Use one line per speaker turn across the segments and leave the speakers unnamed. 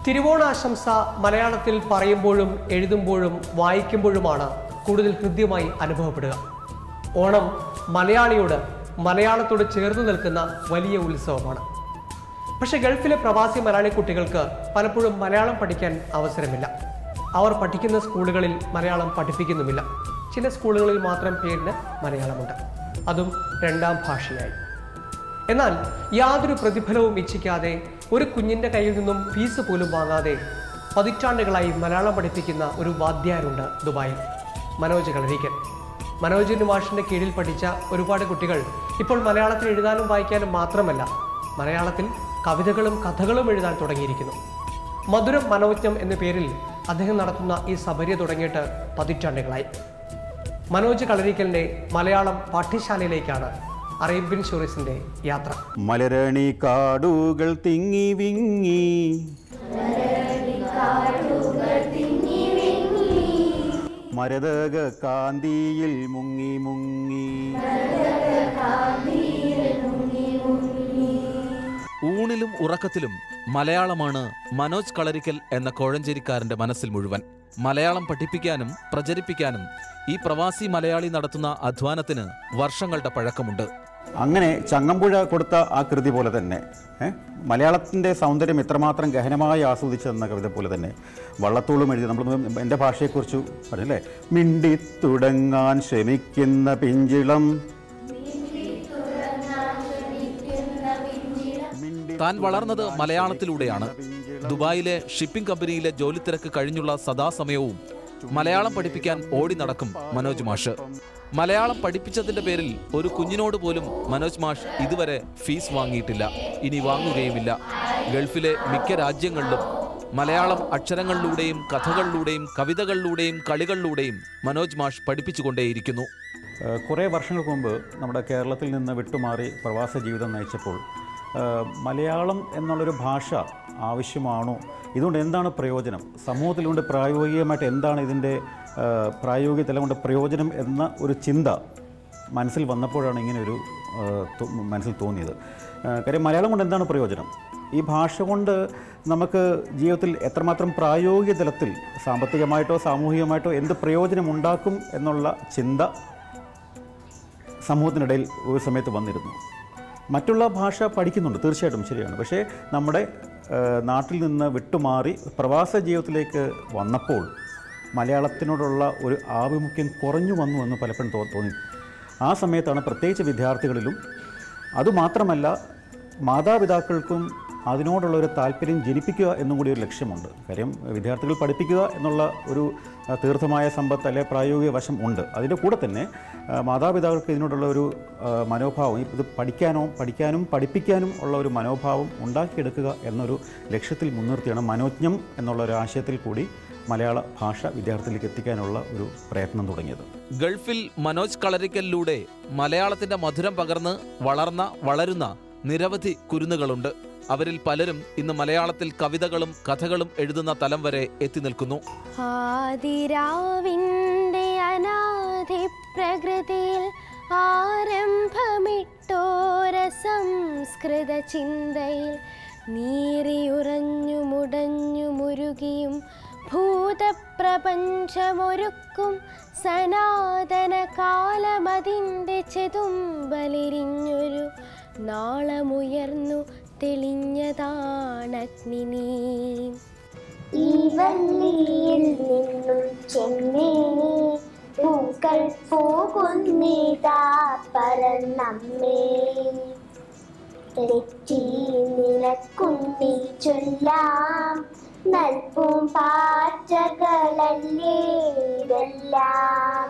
തിരുവോണാശംസ മലയാളത്തിൽ പറയുമ്പോഴും എഴുതുമ്പോഴും വായിക്കുമ്പോഴുമാണ് കൂടുതൽ ഹൃദ്യമായി അനുഭവപ്പെടുക ഓണം മലയാളിയോട് മലയാളത്തോട് ചേർന്ന് നിൽക്കുന്ന വലിയ ഉത്സവമാണ് പക്ഷേ ഗൾഫിലെ പ്രവാസി മലയാളി കുട്ടികൾക്ക് പലപ്പോഴും മലയാളം പഠിക്കാൻ അവസരമില്ല അവർ പഠിക്കുന്ന സ്കൂളുകളിൽ മലയാളം പഠിപ്പിക്കുന്നുമില്ല ചില സ്കൂളുകളിൽ മാത്രം പേരിന് മലയാളമുണ്ട് അതും രണ്ടാം ഭാഷയായി എന്നാൽ യാതൊരു പ്രതിഫലവും ഇച്ഛിക്കാതെ ഒരു കുഞ്ഞിൻ്റെ കയ്യിൽ നിന്നും ഫീസ് പോലും വാങ്ങാതെ പതിറ്റാണ്ടുകളായി മലയാളം പഠിപ്പിക്കുന്ന ഒരു വാദ്യാരുണ്ട് ദുബായിൽ മനോജ് കളരിക്കൻ മനോജിന്റെ മാഷിന്റെ കീഴിൽ പഠിച്ച ഒരുപാട് കുട്ടികൾ ഇപ്പോൾ മലയാളത്തിൽ എഴുതാനും വായിക്കാനും മാത്രമല്ല മലയാളത്തിൽ കവിതകളും കഥകളും എഴുതാൻ തുടങ്ങിയിരിക്കുന്നു മധുരം മനോജ്ഞം എന്ന പേരിൽ അദ്ദേഹം നടത്തുന്ന ഈ സബര്യ തുടങ്ങിയിട്ട് പതിറ്റാണ്ടുകളായി മനോജ് കളരിക്കലിന്റെ മലയാളം പാഠ്യശാലയിലേക്കാണ് അറേബ്യൻ ഷൂറിസിന്റെ യാത്ര
മലരണി കാടുകൾ തിങ്ങി വിങ്ങി മരതക കാന്തിയിൽ മുങ്ങി മുങ്ങി
ഊണിലും ഉറക്കത്തിലും മലയാളമാണ് മനോജ് കളരിക്കൽ എന്ന കോഴഞ്ചേരിക്കാരന്റെ മനസ്സിൽ മുഴുവൻ മലയാളം പഠിപ്പിക്കാനും പ്രചരിപ്പിക്കാനും ഈ പ്രവാസി മലയാളി നടത്തുന്ന അധ്വാനത്തിന് വർഷങ്ങളുടെ പഴക്കമുണ്ട്
അങ്ങനെ ചങ്ങമ്പുഴ കൊടുത്ത ആ കൃതി പോലെ തന്നെ ഏ, മലയാളത്തിൻ്റെ സൗന്ദര്യം എത്രമാത്രം ഗഹനമായി ആസ്വദിച്ചതെന്ന കവിത പോലെ തന്നെ വള്ളത്തോളും എഴുതി നമ്മൾ എൻ്റെ ഭാഷയെക്കുറിച്ച് പറഞ്ഞല്ലേ മിണ്ടി തുടങ്ങാൻ ശ്രമിക്കുന്ന പിഞ്ചിളം മിണ്ടി
താൻ വളർന്നത് മലയാളത്തിലൂടെയാണ് ദുബായിലെ ഷിപ്പിംഗ് കമ്പനിയിലെ ജോലിത്തിരക്ക് കഴിഞ്ഞുള്ള സദാസമയവും മലയാളം പഠിപ്പിക്കാൻ ഓടി നടക്കും മനോജ് മാഷ് മലയാളം പഠിപ്പിച്ചതിന്റെ പേരിൽ ഒരു കുഞ്ഞിനോട് പോലും മനോജ് മാഷ് ഇതുവരെ ഫീസ് വാങ്ങിയിട്ടില്ല ഇനി വാങ്ങുകയുമില്ല ഗൾഫിലെ മിക്ക രാജ്യങ്ങളിലും മലയാളം അക്ഷരങ്ങളിലൂടെയും കഥകളിലൂടെയും കവിതകളിലൂടെയും കളികളിലൂടെയും മനോജ് മാഷ് പഠിപ്പിച്ചുകൊണ്ടേയിരിക്കുന്നു
ഏഹ് കുറേ വർഷങ്ങൾക്ക് മുമ്പ് നമ്മുടെ കേരളത്തിൽ നിന്ന് വിട്ടുമാറി പ്രവാസ ജീവിതം നയിച്ചപ്പോൾ ഏഹ് മലയാളം എന്നുള്ളൊരു ഭാഷ ആവശ്യമാണോ ഇതുകൊണ്ട് എന്താണ് പ്രയോജനം സമൂഹത്തിലുകൊണ്ട് പ്രായോഗികമായിട്ട് എന്താണ് ഇതിൻ്റെ ഏഹ് പ്രായോഗിക തലം കൊണ്ട് പ്രയോജനം എന്ന ഒരു ചിന്ത മനസ്സിൽ വന്നപ്പോഴാണ് ഇങ്ങനെ ഒരു ഏഹ് തോ- മനസ്സിൽ തോന്നിയത് ഏഹ് കാര്യം മലയാളം കൊണ്ട് എന്താണ് പ്രയോജനം ഈ ഭാഷ കൊണ്ട് നമുക്ക് ജീവിതത്തിൽ എത്രമാത്രം പ്രായോഗിക തലത്തിൽ സാമ്പത്തികമായിട്ടോ സാമൂഹികമായിട്ടോ എന്ത് പ്രയോജനം ഉണ്ടാക്കും എന്നുള്ള ചിന്ത സമൂഹത്തിനിടയിൽ ഒരു സമയത്ത് വന്നിരുന്നു മറ്റുള്ള ഭാഷ പഠിക്കുന്നുണ്ട് തീർച്ചയായിട്ടും ശരിയാണ് പക്ഷേ നമ്മുടെ ഏഹ്, നാട്ടിൽ നിന്ന് വിട്ടുമാറി പ്രവാസ ജീവിതത്തിലേക്ക് വന്നപ്പോൾ മലയാളത്തിനോടുള്ള ഒരു ആഭിമുഖ്യം കുറഞ്ഞു വന്നു എന്ന് പലപ്പോഴും തോ തോന്നി ആ സമയത്താണ് പ്രത്യേകിച്ച് വിദ്യാർത്ഥികളിലും അതുമാത്രമല്ല മാതാപിതാക്കൾക്കും അതിനോടുള്ള ഒരു താല്പര്യം ജനിപ്പിക്കുക എന്നും കൂടി ഒരു ലക്ഷ്യമുണ്ട് കാര്യം വിദ്യാർത്ഥികൾ പഠിപ്പിക്കുക എന്നുള്ള ഒരു ആ, തീർത്ഥമായ സമ്പത്ത് അല്ലെ പ്രായോഗിക വശം ഉണ്ട് അതിൻ്റെ കൂടെ തന്നെ ആ, മാതാപിതാക്കൾക്ക് ഇതിനോടുള്ള ഒരു ആ, മനോഭാവം ഇത് പഠിക്കാനോ പഠിക്കാനും പഠിപ്പിക്കാനും ഉള്ള ഒരു മനോഭാവം ഉണ്ടാക്കിയെടുക്കുക എന്നൊരു ലക്ഷ്യത്തിൽ മുൻനിർത്തിയാണ് മനോജ്ഞം എന്നുള്ള ഒരു ആശയത്തിൽ കൂടി മലയാള ഭാഷ വിദ്യാർത്ഥിയിലേക്ക് എത്തിക്കാനുള്ള ഒരു പ്രയത്നം തുടങ്ങിയത്
ഗൾഫിൽ മനോജ് കളരിക്കലിലൂടെ മലയാളത്തിന്റെ മധുരം പകർന്ന് വളർന്ന വളരുന്ന നിരവധി കുരുന്നുകളുണ്ട് അവരിൽ പലരും ഇന്ന് മലയാളത്തിൽ കവിതകളും കഥകളും എഴുതുന്ന തലം വരെ എത്തി നിൽക്കുന്നു
ആദിരാവിൻ്റെ അനാദി പ്രകൃതിയിൽ ആരംഭമിട്ടോര സംസ്കൃത ചിന്തയിൽ നീറിയുറഞ്ഞു മുടഞ്ഞു മുരുകിയും ഭൂതപ്രപഞ്ചമൊരുക്കും സനാതന കാലമതിൻ്റെ ചെതുമ്പലിരിഞ്ഞൊരു നാളമുയർന്നു തെളിഞ്ഞതാണഗ്നി നീ
ഈ വള്ളിയിൽ നിന്നും ചെന്നേ പൂക്കൾ പോകുന്നിതാ പറന്നമ്മേ തെറ്റി നിനക്കുണ്ണി ചൊല്ലാം നൽപും പാറ്റകളല്ലേ ഇതെല്ലാം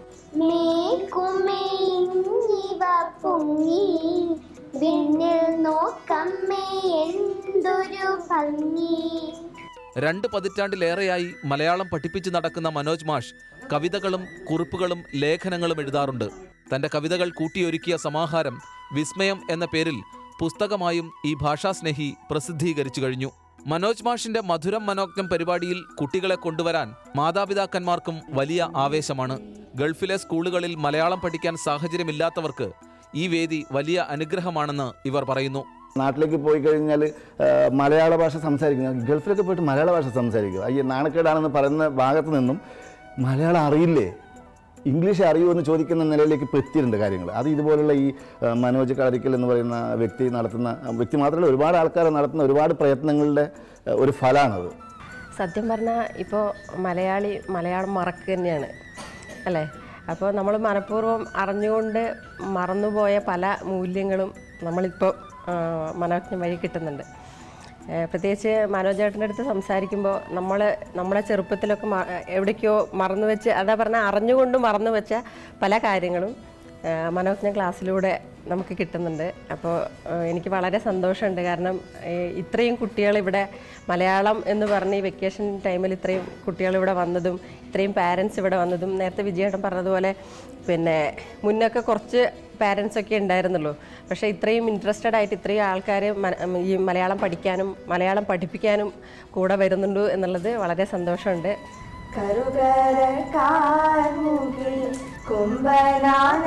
മേക്കുമേഞ്ഞിവ പൊങ്ങി വിണ്ണിൽ നോക്കമ്മേ എന്തൊരു ഭംഗി
രണ്ട് പതിറ്റാണ്ടിലേറെയായി മലയാളം പഠിപ്പിച്ചു നടക്കുന്ന മനോജ് മാഷ് കവിതകളും കുറിപ്പുകളും ലേഖനങ്ങളും എഴുതാറുണ്ട് തന്റെ കവിതകൾ കൂട്ടിയൊരുക്കിയ സമാഹാരം വിസ്മയം എന്ന പേരിൽ പുസ്തകമായും ഈ ഭാഷാസ്നേഹി പ്രസിദ്ധീകരിച്ചു കഴിഞ്ഞു മനോജ് മാഷിന്റെ മധുരം മനോജ്ഞം പരിപാടിയിൽ കുട്ടികളെ കൊണ്ടുവരാൻ മാതാപിതാക്കന്മാർക്കും വലിയ ആവേശമാണ് ഗൾഫിലെ സ്കൂളുകളിൽ മലയാളം പഠിക്കാൻ സാഹചര്യമില്ലാത്തവർക്ക് ഈ വേദി വലിയ അനുഗ്രഹമാണെന്ന് ഇവർ പറയുന്നു
നാട്ടിലേക്ക് പോയി കഴിഞ്ഞാൽ മലയാള ഭാഷ സംസാരിക്കുന്ന ഗൾഫിലൊക്കെ പോയിട്ട് മലയാള ഭാഷ സംസാരിക്കുക അയ്യ നാണക്കേടാണെന്ന് പറയുന്ന ഭാഗത്ത് നിന്നും മലയാളം അറിയില്ലേ ഇംഗ്ലീഷ് അറിയുമോ എന്ന് ചോദിക്കുന്ന നിലയിലേക്ക് ഇപ്പോൾ എത്തിയിട്ടുണ്ട് കാര്യങ്ങൾ അത് ഇതുപോലുള്ള ഈ ആ, മനോജ് കളരിക്കൽ എന്ന് പറയുന്ന വ്യക്തി നടത്തുന്ന വ്യക്തി മാത്രമല്ല ഒരുപാട് ആൾക്കാർ നടത്തുന്ന ഒരുപാട് പ്രയത്നങ്ങളുടെ ആ, ഒരു ഫലമാണത്
സത്യം പറഞ്ഞാൽ ഇപ്പോൾ മലയാളി മലയാളം മറക്കുക തന്നെയാണ് അല്ലേ അപ്പോൾ നമ്മൾ മനഃപൂർവ്വം അറിഞ്ഞുകൊണ്ട് മറന്നുപോയ പല മൂല്യങ്ങളും നമ്മളിപ്പോൾ മനോജ്ഞം വഴി കിട്ടുന്നുണ്ട് ഏഹ് പ്രത്യേകിച്ച് മനോജേട്ടൻ്റെ അടുത്ത് സംസാരിക്കുമ്പോൾ നമ്മൾ നമ്മളെ ചെറുപ്പത്തിലൊക്കെ മ- എവിടേക്കോ മറന്നു വെച്ച് അതാ പറഞ്ഞാൽ അറിഞ്ഞുകൊണ്ട് മറന്നു വെച്ച പല കാര്യങ്ങളും ഏഹ് മനോജ്ഞ ക്ലാസ്സിലൂടെ നമുക്ക് കിട്ടുന്നുണ്ട് അപ്പോൾ ഏഹ് എനിക്ക് വളരെ സന്തോഷമുണ്ട് കാരണം ഏഹ് ഇത്രയും കുട്ടികൾ ഇവിടെ മലയാളം എന്ന് പറഞ്ഞ് ഈ വെക്കേഷൻ ടൈമിൽ ഇത്രയും കുട്ടികൾ ഇവിടെ വന്നതും ഇത്രയും പാരൻസ് ഇവിടെ വന്നതും നേരത്തെ വിജയേട്ടൻ പറഞ്ഞതുപോലെ പിന്നെ മുന്നൊക്കെ കുറച്ച് പാരൻസ് ഒക്കെ ഉണ്ടായിരുന്നുള്ളൂ പക്ഷേ ഇത്രയും ഇൻട്രസ്റ്റഡ് ആയിട്ട് ഇത്രയും ആൾക്കാർ ഈ മലയാളം പഠിക്കാനും മലയാളം പഠിപ്പിക്കാനും കൂടെ വരുന്നുണ്ട് എന്നുള്ളത് വളരെ സന്തോഷമുണ്ട്
കറുകര കാർമുകിൽ കുമ്പനാന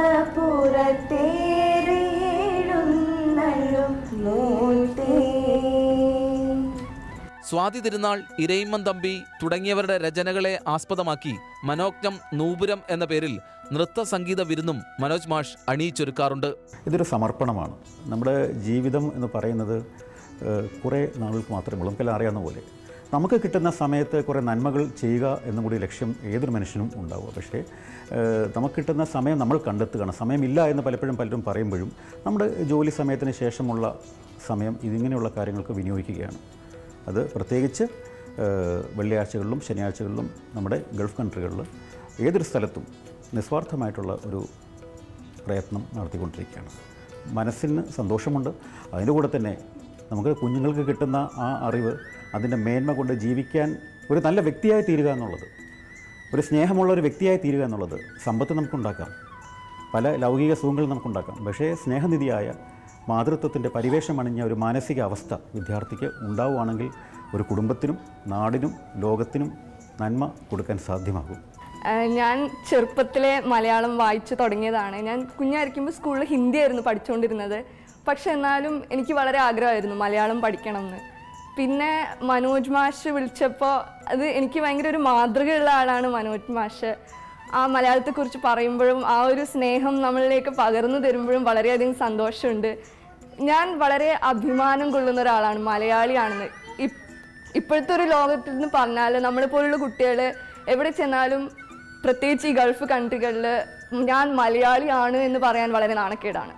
പുറത്തേറിയിടുന്നള്ളും മൂത്തേ
സ്വാതി തിരുനാൾ ഇരയിമ്മൻ തമ്പി തുടങ്ങിയവരുടെ രചനകളെ ആസ്പദമാക്കി മനോജ്ഞം നൂപുരം എന്ന പേരിൽ നൃത്ത സംഗീത വിരുന്നും മനോജ് മാഷ് അണിയിച്ചൊരുക്കാറുണ്ട്
ഇതൊരു സമർപ്പണമാണ് നമ്മുടെ ജീവിതം എന്ന് പറയുന്നത് ഏഹ്, കുറേ നാളുകൾക്ക് മാത്രമേ ഉള്ളൂ നമുക്കെല്ലാം അറിയാവുന്ന പോലെ നമുക്ക് കിട്ടുന്ന സമയത്ത് കുറേ നന്മകൾ ചെയ്യുക എന്നും കൂടി ലക്ഷ്യം ഏതൊരു മനുഷ്യനും ഉണ്ടാവുക പക്ഷേ ഏഹ്, നമുക്ക് കിട്ടുന്ന സമയം നമ്മൾ കണ്ടെത്തുകയാണ് സമയമില്ല എന്ന് പലപ്പോഴും പലരും പറയുമ്പോഴും നമ്മുടെ ജോലി സമയത്തിന് ശേഷമുള്ള സമയം ഇതിങ്ങനെയുള്ള കാര്യങ്ങൾക്ക് വിനിയോഗിക്കുകയാണ് അത് പ്രത്യേകിച്ച് ഏഹ്, വെള്ളിയാഴ്ചകളിലും ശനിയാഴ്ചകളിലും നമ്മുടെ ഗൾഫ് കൺട്രികളിൽ ഏതൊരു സ്ഥലത്തും നിസ്വാർത്ഥമായിട്ടുള്ള ഒരു പ്രയത്നം നടത്തിക്കൊണ്ടിരിക്കുകയാണ് മനസ്സിന് സന്തോഷമുണ്ട് അതിൻ്റെ കൂടെ തന്നെ നമുക്ക് കുഞ്ഞുങ്ങൾക്ക് കിട്ടുന്ന ആ അറിവ് അതിൻ്റെ മേന്മ കൊണ്ട് ജീവിക്കാൻ ഒരു നല്ല വ്യക്തിയായി തീരുക എന്നുള്ളത് ഒരു സ്നേഹമുള്ള ഒരു വ്യക്തിയായി തീരുക എന്നുള്ളത് സമ്പത്ത് നമുക്കുണ്ടാക്കാം പല ലൗകിക സുഖങ്ങൾ നമുക്കുണ്ടാക്കാം പക്ഷേ സ്നേഹനിധിയായ മാതൃത്വത്തിൻ്റെ പരിവേഷം അണിഞ്ഞ ഒരു മാനസിക അവസ്ഥ വിദ്യാർത്ഥിക്ക് ഉണ്ടാവുകയാണെങ്കിൽ ഒരു കുടുംബത്തിനും നാടിനും ലോകത്തിനും നന്മ കൊടുക്കാൻ സാധ്യമാകും
ആഹ് ഞാൻ ചെറുപ്പത്തിലെ മലയാളം വായിച്ചു തുടങ്ങിയതാണ് ഞാൻ കുഞ്ഞായിരിക്കുമ്പോൾ സ്കൂളിൽ ഹിന്ദി ആയിരുന്നു പഠിച്ചുകൊണ്ടിരുന്നത് പക്ഷെ എന്നാലും എനിക്ക് വളരെ ആഗ്രഹമായിരുന്നു മലയാളം പഠിക്കണം എന്ന് പിന്നെ മനോജ് മാഷ് വിളിച്ചപ്പോൾ അത് എനിക്ക് ഭയങ്കര ഒരു മാതൃകയുള്ള ആളാണ് മനോജ് മാഷ് ആ മലയാളത്തെക്കുറിച്ച് പറയുമ്പോഴും ആ ഒരു സ്നേഹം നമ്മളിലേക്ക് പകർന്നു തരുമ്പോഴും വളരെയധികം സന്തോഷമുണ്ട് ഞാൻ വളരെ അഭിമാനം കൊള്ളുന്ന ഒരാളാണ് മലയാളിയാണെന്ന് ഇപ്- ഇപ്പോഴത്തെ ഒരു ലോകത്തിൽ നിന്ന് പറഞ്ഞാൽ നമ്മളെപ്പോലുള്ള കുട്ടികൾ എവിടെ ചെന്നാലും പ്രത്യേകിച്ച് ഈ ഗൾഫ് കൺട്രികളിൽ ഞാൻ മലയാളിയാണ് എന്ന് പറയാൻ വളരെ നാണക്കേടാണ്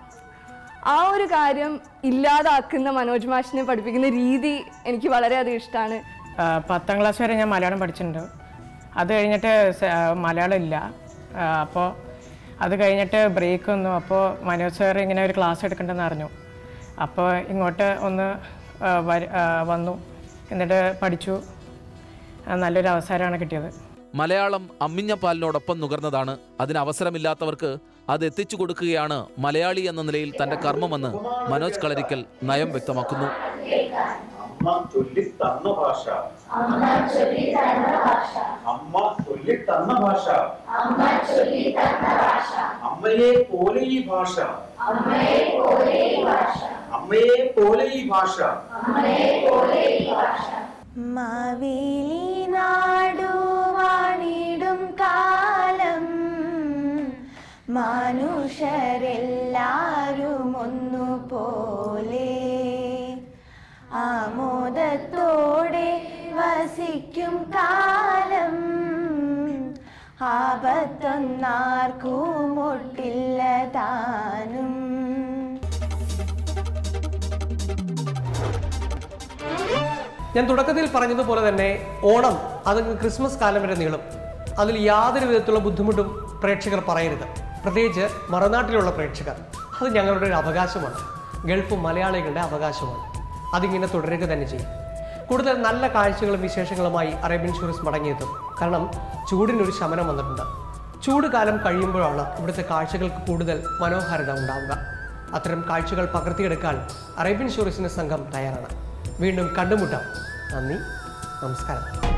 ആ ഒരു കാര്യം ഇല്ലാതാക്കുന്ന മനോജ് മാഷിനെ പഠിപ്പിക്കുന്ന രീതി എനിക്ക് വളരെയധികം ഇഷ്ടമാണ്
ആ, പത്താം ക്ലാസ് വരെ ഞാൻ മലയാളം പഠിച്ചിട്ടുണ്ട് അത് കഴിഞ്ഞിട്ട് സ- ആ, മലയാളം ഇല്ല അപ്പോൾ അത് കഴിഞ്ഞിട്ട് ബ്രേക്ക് വന്നു അപ്പോൾ മനോജ് സാർ ഇങ്ങനെ ഒരു ക്ലാസ് എടുക്കണ്ടെന്ന് അറിഞ്ഞു അപ്പോൾ ഇങ്ങോട്ട് ഒന്ന് ആ, വര- ആ, വന്നു എന്നിട്ട് പഠിച്ചു ആ, നല്ലൊരു അവസരമാണ് കിട്ടിയത്
മലയാളം അമ്മിഞ്ഞ പാലിനോടൊപ്പം നുകർന്നതാണ് അതിന് അവസരമില്ലാത്തവർക്ക് അത് എത്തിച്ചു കൊടുക്കുകയാണ് മലയാളി എന്ന നിലയിൽ തന്റെ കർമ്മമെന്ന് മനോജ് കളരിക്കൽ നയം വ്യക്തമാക്കുന്നു
അമ്മ ചൊല്ലി തന്ന ഭാഷ അമ്മ ചൊല്ലി തന്ന ഭാഷ അമ്മയെ പോലെ ഈ ഭാഷ അമ്മയെ പോലെ ഈ ഭാഷ
മാവേലി നാടുവാണിടും കാലം മനുഷ്യരെല്ലാരും ഒന്നുപോലെ ആമോദത്തോടെ വസിക്കും കാലം ആപത്തൊന്നാർക്കും ഒട്ടില്ല താനും
ഞാൻ തുടക്കത്തിൽ പറഞ്ഞതുപോലെ തന്നെ ഓണം അതങ്ങ് ക്രിസ്മസ് കാലം വരെ നീളും അതിൽ യാതൊരു വിധത്തിലുള്ള ബുദ്ധിമുട്ടും പ്രേക്ഷകർ പറയരുത് പ്രത്യേകിച്ച് മറുനാട്ടിലുള്ള പ്രേക്ഷകർ അത് ഞങ്ങളുടെ ഒരു അവകാശമാണ് ഗൾഫ് മലയാളികളുടെ അവകാശമാണ് അതിങ്ങനെ തുടരുക തന്നെ ചെയ്യും കൂടുതൽ നല്ല കാഴ്ചകളും വിശേഷങ്ങളുമായി അറേബ്യൻ ടൂറിസ്റ്റ് മടങ്ങിയെത്തും കാരണം ചൂടിനൊരു ശമനം വന്നിട്ടുണ്ട് ചൂട് കാലം കഴിയുമ്പോഴാണ് ഇവിടുത്തെ കാഴ്ചകൾക്ക് കൂടുതൽ മനോഹാരിത ഉണ്ടാവുക അത്തരം കാഴ്ചകൾ പകർത്തിയെടുക്കാൻ അറേബ്യൻ ടൂറിസ്റ്റിന് സംഘം തയ്യാറാണ് വീണ്ടും കണ്ടുമുട്ടാം നന്ദി നമസ്കാരം